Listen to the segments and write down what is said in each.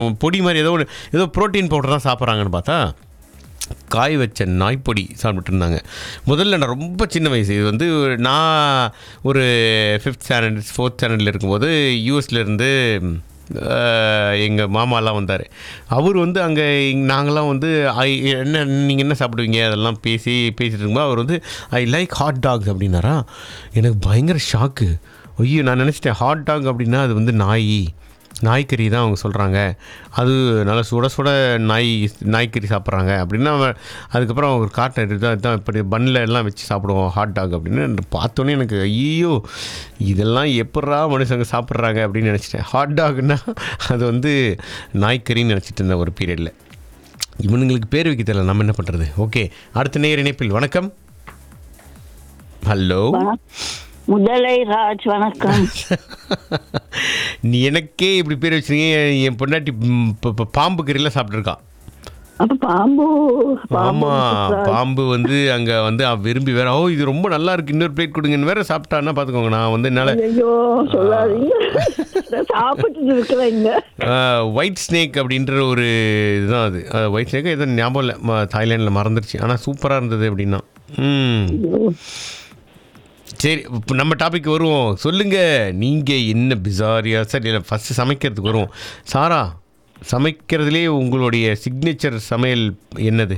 பொடி மாதிரி ஏதோ ஒன்று ஏதோ ப்ரோட்டீன் பவுடர் தான் சாப்பிட்றாங்கன்னு பார்த்தா காய் வச்ச நாய்ப்பொடி சாப்பிட்டு இருந்தாங்க முதல்ல நான் ரொம்ப சின்ன வயசு இது வந்து நான் ஒரு ஃபிஃப்த் ஸ்டாண்டர்ட் ஃபோர்த் ஸ்டாண்டர்டில் இருக்கும்போது யூஎஸ்லேருந்து எங்கள் மாமாலாம் வந்தார் அவர் வந்து அங்கே நாங்களாம் வந்து ஐ என்ன நீங்கள் என்ன சாப்பிடுவீங்க அதெல்லாம் பேசி பேசிட்டு இருக்கும்போது அவர் வந்து ஐ லைக் ஹாட் டாக்ஸ் அப்படின்னாரா எனக்கு பயங்கர ஷாக்கு ஐயோ நான் நினச்சிட்டேன் ஹாட் டாக் அப்படின்னா அது வந்து நாய் நாய்க்கறி தான் அவங்க சொல்கிறாங்க அது நல்லா சுட சுட நாய் நாய்க்கறி சாப்பிட்றாங்க அப்படின்னா அவன் அதுக்கப்புறம் ஒரு காட்டை தான் இதான் இப்படி பன்னில் எல்லாம் வச்சு சாப்பிடுவோம் ஹாட் டாக் அப்படின்னு பார்த்தோன்னே எனக்கு ஐயோ இதெல்லாம் எப்பட்றா மனுஷங்க சாப்பிட்றாங்க அப்படின்னு நினச்சிட்டேன் ஹாட் டாக்னா அது வந்து நாய்க்கறின்னு நினச்சிட்டு இருந்தேன் ஒரு பீரியடில் இவனுங்களுக்கு பேர் வைக்க தெரியல நம்ம என்ன பண்ணுறது ஓகே அடுத்த நேர் இணைப்பில் வணக்கம் ஹலோ முதலை ராஜ் வணக்கம் நீ எனக்கே இப்படி பேர் வச்சிருக்கீங்க என் பொண்டாட்டி ம், ப- ப- பாம்பு கறியெல்லாம் சாப்பிட்ருக்கான் அப்ப பாம்பு பாம்பு ஆமா பாம்பு வந்து அங்க வந்து அவ விரும்பி வேற ஓ இது ரொம்ப நல்லா இருக்கு இன்னொரு பிளேட் கொடுங்கன்னு வேற சாப்பிட்டான்னா பாத்துக்கோங்க நான் வந்து என்னால ஐயோ சொல்லாதீங்க நான் சாப்பிட்டு இருக்கிறேங்க ஒயிட் ஸ்னேக் அப்படின்ற ஒரு இதுதான் அது ஒயிட் ஸ்னேக் எதுவும் ஞாபகம் இல்லை ம- தாய்லாண்டில் மறந்துருச்சு ஆனால் சூப்பராக இருந்தது அப்படின்னா ம் சரி இப்போ நம்ம டாபிக் வருவோம் சொல்லுங்க நீங்க என்ன பிசாரியா சரி இல்லை ஃபஸ்ட்டு சமைக்கிறதுக்கு வருவோம் சாரா சமைக்கிறதுலே உங்களுடைய சிக்னேச்சர் சமையல் என்னது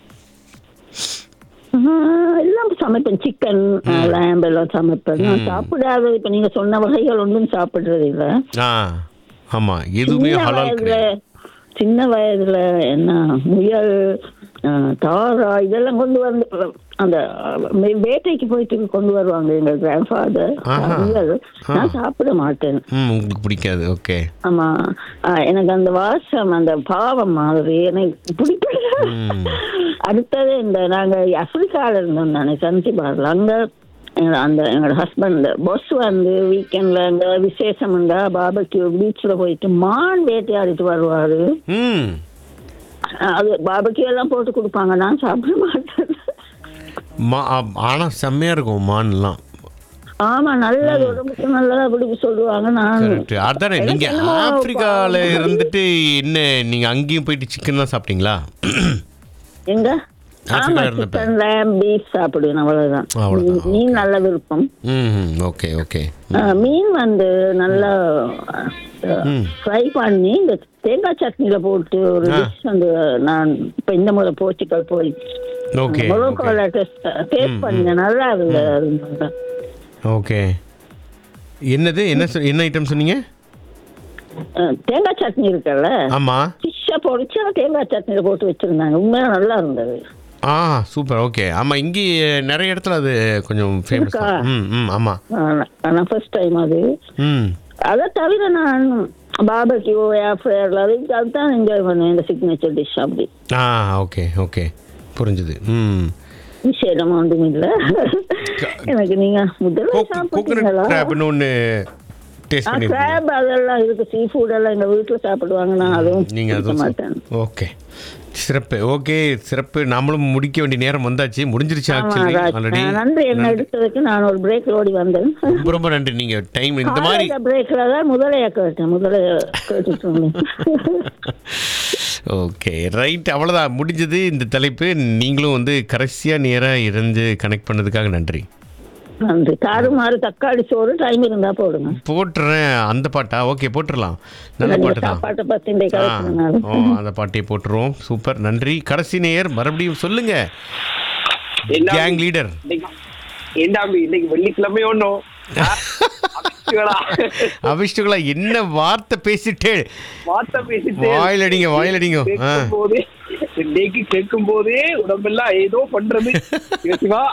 ஆஹ், எல்லாம் சமைப்பேன் சிக்கன் லேம்ப் எல்லாம் சமைப்பேன் நான் சாப்பிடாத இப்ப நீங்க சொன்ன வகைகள் ஒன்றும் சாப்பிடுறது இல்ல ஆ ஆமாம் எதுவுமே சின்ன ஹலால் வயதுல கிடையாது சின்ன வயதுல என்ன முயல் ஆஹ், தாரா இதெல்லாம் கொண்டு வந்து அந்த வே- வேட்டைக்கு போயிட்டு கொண்டு வருவாங்க எங்க கிராண்ட் ஃபாதர் ஆஹா. முயல் நான் சாப்பிட மாட்டேன் ம் உங்களுக்கு பிடிக்காது ஓகே ஆமா ஆஹ் எனக்கு அந்த வாசம் அந்த பாவம் மாதிரி எனக்கு பிடிக்கல ம். அடுத்தது இந்த நாங்க ஆப்பிரிக்கால இருந்தோம் தானே சன்சிபார்ல அங்க எங்க- அந்த எங்களோட ஹஸ்பண்ட் பொஸ் வந்து வீக்கெண்ட்ல அங்க விசேஷம் இருந்தா பாபக்யூ பீச்ல போயிட்டு மான் வேட்டையாடிட்டு வருவாரு ம் ஆஹ் அது பாபக்யூ எல்லாம் போட்டு கொடுப்பாங்க நான் சாப்பிட மாட்டேன் மா ஆனால் செம்மையாக இருக்கும் மான்லாம் ஆமா நல்லது உடம்புக்கு நல்லதா அப்படி சொல்லுவாங்க நான் கரெக்ட் அதானே எனக்கு நீங்கள் என்னமோ ஆப்பிரிக்காவில் பாவம். இருந்துட்டு என்ன நீங்கள் அங்கேயும் போயிட்டு சிக்கன்லாம் சாப்பிட்டீங்களா எங்க ஆப்பிரிக்கால ஆமா இருந்தப்ப. சிக்கன் லேம் பீஃப் சாப்பிடுவேன் அவ்வளவுதான் அவ்வளவுதான், மீன் மீன் நல்ல விருப்பம் ம் ஓகே ஓகே ஆஹ் மீன் வந்து நல்லா ம். ஃப்ரை பண்ணி இந்த தேங்காய் சட்னியில போட்டு ஒரு ஆ. டிஷ் வந்து நான் இப்ப இந்த முறை போர்ச்சுக்கல் போய் ஓகே மொரோக்கோல டெஸ்ட் டேஸ்ட் பண்ணேன் நல்லா இருந்தது ஓகே என்னது என்ன சொ- என்ன ஐட்டம் சொன்னீங்க ஆஹ் தேங்காய் சட்னி இருக்குல்ல ஆமாம் ஃபிஷ்ஷை பொடிச்சு அந்த தேங்காய் சட்னியில போட்டு வச்சிருந்தாங்க உண்மையா நல்லா இருந்தது ஆ சூப்பர் ஓகே ஆமாம் இங்கே நிறைய இடத்துல அது கொஞ்சம் ஃபேமஸ் இருக்கா? ம் ம் ஆமாம் ஆஹ் நான் ஃபர்ஸ்ட் டைம் அது ம் அதை தவிர நான் பாபக்யூ ஏஃப்ரேயர்ல அது அதுதான் என்ஜாய் பண்ணுவேன் இந்த சிக்னேச்சர் டிஷ் அப்படி ஆ ஓகே ஓகே புரிஞ்சுது ம் விசேஷம் ஒன்றும் இல்ல எனக்கு நீங்க முதல்ல கோகனட் சாப்பிட்டீங்களா கிராப்னு ஒன்று டேஸ்ட் பண்ணிருக்கீங்க கிராப் அதெல்லாம் இருக்கு சீ ஃபுட் எல்லாம் எங்க வீட்டுல சாப்பிடுவாங்க நான் அதுவும் நீங்கள் பிடிக்க அதுவும் மாட்டேன் ஓகே சிறப்பு ஓகே சிறப்பு நாமளும் முடிக்க வேண்டிய நேரம் வந்தாச்சு முடிஞ்சிருச்சு ஆமா, ஆக்சுவலி ராஜ். ஆல்ரெடி நான் நன்றி என்ன எடுத்ததுக்கு நான் ஒரு பிரேக் ஓடி வந்தேன் ரொம்ப ரொம்ப நன்றி நீங்கள் டைம் இந்த மாதிரி பிரேக்ல தான் முதலைய கேட்டேன் முதலைய கேட்டுட்டு இருந்தேன். ஓகே ரைட் அவ்வளோதான் முடிஞ்சது இந்த தலைப்பு நீங்களும் வந்து கடைசியாக நேராக இருந்து கனெக்ட் பண்ணதுக்காக நன்றி நன்றி தாறுமாறு தக்காளி சோறு டைம் இருந்தா போடுங்க போட்டுறேன் அந்த பாட்டா ஓகே போட்டுடலாம் நல்ல நீங்க பாட்டு தான் சாப்பாட்டை பத்தி இந்த ஆ கலக்குனால ஓ அந்த பாட்டையே போட்டுருவோம் சூப்பர் நன்றி கடைசி நேயர் மறுபடியும் சொல்லுங்க என்ன கேங் லீடர் இன்னைக்கு- ஏண்டாம்பி இன்னைக்கு வெள்ளிக்கிழமை ஒண்ணும் அபிஷ்டுகளா என்ன வார்த்தை பேசிட்டே வார்த்தை பேசிட்டு வாயில் அடிங்க வாயில் அடிங்க ஆ கேட்கும் போதே இன்னைக்கு கேட்கும் போதே உடம்பெல்லாம் ஏதோ பண்றது யோசிவா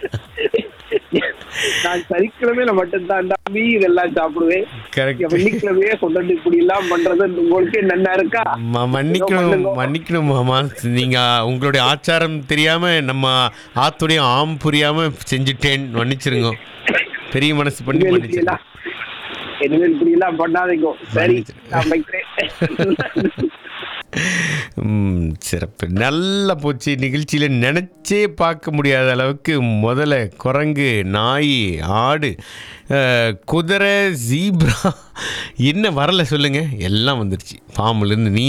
நான் சனிக்கிழமையில மட்டும்தான் தம்பி இதெல்லாம் சாப்பிடுவேன் கரெக்ட் வெள்ளிக்கிழமையே கொண்டாந்து இப்படி எல்லாம் பண்றது உங்களுக்கு நன்னா இருக்கா மன்னிக்கணும் மன்னிக்கணும் மாமா நீங்க உங்களுடைய ஆச்சாரம் தெரியாம நம்ம ஆத்துடைய ஆம் புரியாம செஞ்சுட்டேன் மன்னிச்சிருங்க பெரிய மனசு பண்ணி இனிமேல் இப்படி மன்னிச்சிருங்க எல்லாம் இனிமேல் இப்படி எல்லாம் பண்ணாதீங்க சரி மன்னிச்சிரு. நான் வைக்கிறேன் ம், சிறப்பு நல்லா போச்சு நிகழ்ச்சியில் நினச்சே பார்க்க முடியாத அளவுக்கு முதல்ல குரங்கு நாய் ஆடு அஹ், குதிரை ஜீப்ரா என்ன வரல சொல்லுங்கள் எல்லாம் வந்துருச்சு ஃபார்ம்லேருந்து நீ